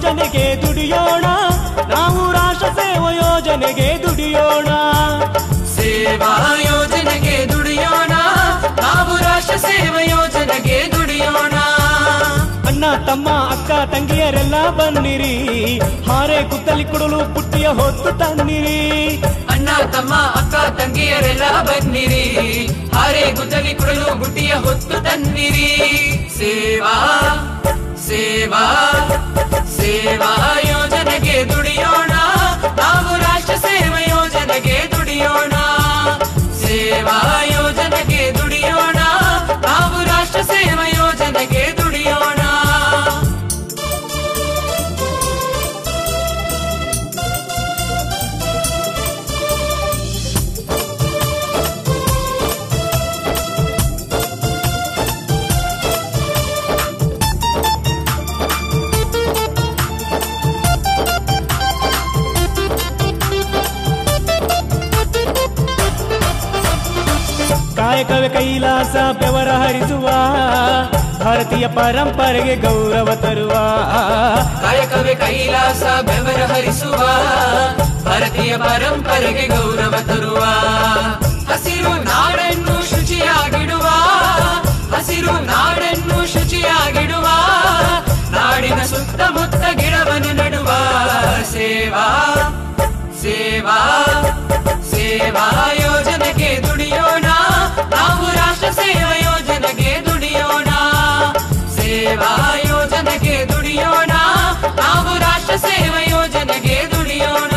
ಯೋಜನೆಗೆ ದುಡಿಯೋಣ ನಾವು ರಾಷ್ಟ್ರ ಸೇವಾ ಯೋಜನೆಗೆ ದುಡಿಯೋಣ ಸೇವಾ ಯೋಜನೆಗೆ ದುಡಿಯೋಣ ನಾವು ರಾಷ್ಟ್ರ ಸೇವಾ ಯೋಜನೆಗೆ ದುಡಿಯೋಣ ಅಣ್ಣ ತಮ್ಮ ಅಕ್ಕ ತಂಗಿಯರೆಲ್ಲ ಬನ್ನಿರಿ ಹಾರೆ ಕುತ್ತಲಿ ಕೊಡಲು ಪುಟ್ಟಿಯ ಹೊತ್ತು ತನ್ನಿರಿ ಅಣ್ಣ ತಮ್ಮ ಅಕ್ಕ ತಂಗಿಯರೆಲ್ಲ ಬನ್ನಿರಿ ಹಾರೆ ಗುದ್ದಲಿ ಕೊಡಲು ಬುಟ್ಟಿಯ ಹೊತ್ತು ತನ್ನಿರಿ ಸೇವಾ ಸೇವಾ ಸೇವಾ ಯೋಜನೆಗೆ ದುಡಿಯೋಣ ನಾವು ರಾಷ್ಟ್ರ ಸೇವಾ ಯೋಜನೆಗೆ ದುಡಿಯೋಣ ಸೇವಾ ಯೋಜನೆಗೆ ದುಡಿಯೋಣ ನಾವು ರಾಷ್ಟ್ರ ಸೇವಾ ಯೋಜನೆಗೆ ದುಡಿಯೋಣ ಕಾಯಕವೇ ಕೈಲಾಸ ಬೆವರ ಹರಿಸುವ ಭಾರತೀಯ ಪರಂಪರೆಗೆ ಗೌರವ ತರುವ ಕಾಯಕವೇ ಕೈಲಾಸ ಬೆವರ ಹರಿಸುವ ಭಾರತೀಯ ಪರಂಪರೆಗೆ ಗೌರವ ತರುವ ಹಸಿರು ನಾಡನ್ನು ಶುಚಿಯಾಗಿಡುವ ಹಸಿರು ನಾಡನ್ನು ಶುಚಿಯಾಗಿಡುವ ನಾಡಿನ ಸುತ್ತಮುತ್ತ ಗಿಡವನ್ನು ನೆಡುವ ಸೇವಾ ಸೇವಾ ಸೇವಾ ಯೋಜನೆಗೆ ದುಡಿಯೋಣ ನಾವು ರಾಷ್ಟ್ರ ಸೇವಾ ಯೋಜನೆಗೆ ದುಡಿಯೋಣ ಸೇವಾ ಯೋಜನೆಗೆ ದುಡಿಯೋಣ ನಾವು ರಾಷ್ಟ್ರ ಸೇವಾ ಯೋಜನೆಗೆ ದುಡಿಯೋಣ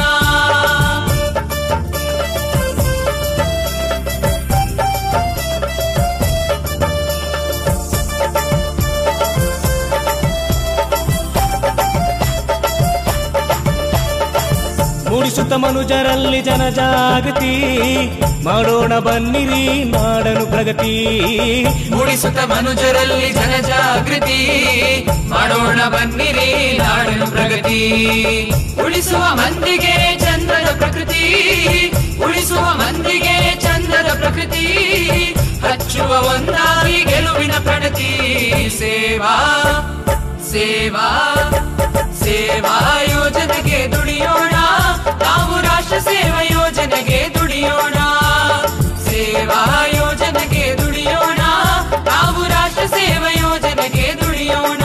ಮೂಡಿಸುತ್ತ ಮನುಜರಲ್ಲಿ ಜನಜಾಗೃತಿ ಮಾಡೋಣ ಬನ್ನಿರಿ ನಾಡನು ಪ್ರಗತಿ ಮೂಡಿಸುತ್ತ ಮನುಜರಲ್ಲಿ ಜನಜಾಗೃತಿ ಮಾಡೋಣ ಬನ್ನಿರಿ ನಾಡನು ಪ್ರಗತಿ ಉಳಿಸುವ ಮಂದಿಗೆ ಚಂದ್ರದ ಪ್ರಕೃತಿ ಉಳಿಸುವ ಮಂದಿಗೆ ಚಂದ್ರದ ಪ್ರಕೃತಿ ಹಚ್ಚುವ ಒಂದಾಗಿ ಗೆಲುವಿನ ಪ್ರಣತಿ ಸೇವಾ ಸೇವಾ ಸೇವಾ ಯೋಜನೆಗೆ ದುಡಿಯೋಣ ನಾವು ರಾಷ್ಟ್ರ ಸೇವಾ ಯೋಜನೆಗೆ ದುಡಿಯೋಣ ಸೇವಾ ಯೋಜನೆಗೆ ದುಡಿಯೋಣ ನಾವು ರಾಷ್ಟ್ರ ಸೇವಾ ಯೋಜನೆಗೆ ದುಡಿಯೋಣ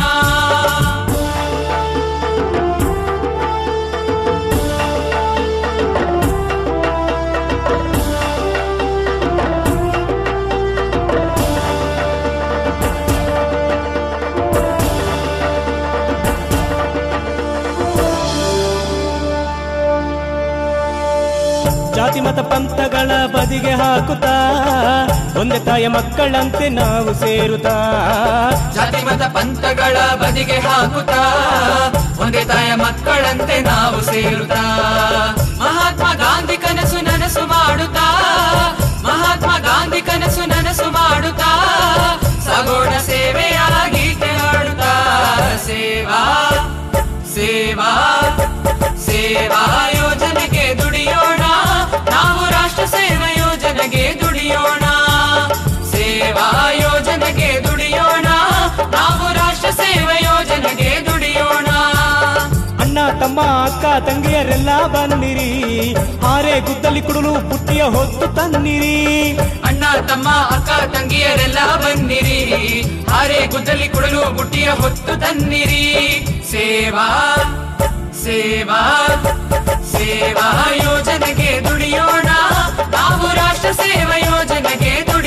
ಜಾತಿ ಮತ ಪಂಥಗಳ ಬದಿಗೆ ಹಾಕುತ್ತಾ ಒಂದೇ ತಾಯ ಮಕ್ಕಳಂತೆ ನಾವು ಸೇರುತ್ತಾ ಜಾತಿ ಮತ ಪಂಥಗಳ ಬದಿಗೆ ಹಾಕುತ್ತಾ ಒಂದೇ ತಾಯ ಮಕ್ಕಳಂತೆ ನಾವು ಸೇರುತ್ತಾ ಮಹಾತ್ಮ ಗಾಂಧಿ ಕನಸು ನನಸು ಮಾಡುತ್ತಾ ಮಹಾತ್ಮ ಗಾಂಧಿ ಕನಸು ನನಸು ಮಾಡುತ್ತಾ ಸಗೋಣ ಸೇವೆಯ ಗೀತೆ ಹಾಡುತ್ತಾ ಸೇವಾ ಸೇವಾ ಸೇವಾ ಯೋಜನೆಗೆ ದುಡಿಯೋಣ ನಾವು ರಾಷ್ಟ್ರ ಸೇವಾ ಯೋಜನೆಗೆ ದುಡಿಯೋಣ ಸೇವಾ ಯೋಜನೆಗೆ ದುಡಿಯೋಣ ನಾವು ರಾಷ್ಟ್ರ ಸೇವಾ ಯೋಜನೆಗೆ ದುಡಿಯೋಣ ಅಣ್ಣ ತಮ್ಮ ಅಕ್ಕ ತಂಗಿಯರೆಲ್ಲ ಬನ್ನಿರಿ ಹಾರೆ ಗುದ್ದಲಿ ಕುಡಲು ಪುಟ್ಟಿಯ ಹೊತ್ತು ತನ್ನಿರಿ ಅಣ್ಣ ತಮ್ಮ ಅಕ್ಕ ತಂಗಿಯರೆಲ್ಲ ಬನ್ನಿರಿ ಹಾರೆ ಗುದ್ದಲಿ ಕೊಡಲು ಬುಟ್ಟಿಯ ಹೊತ್ತು ತನ್ನಿರಿ ಸೇವಾ ಸೇವಾ ಸೇವಾ ಯೋಜನೆಗೆ ದುಡಿಯೋಣ ನಾವು ರಾಷ್ಟ್ರ ಸೇವಾ ಯೋಜನೆಗೆ ದುಡಿಯೋಣ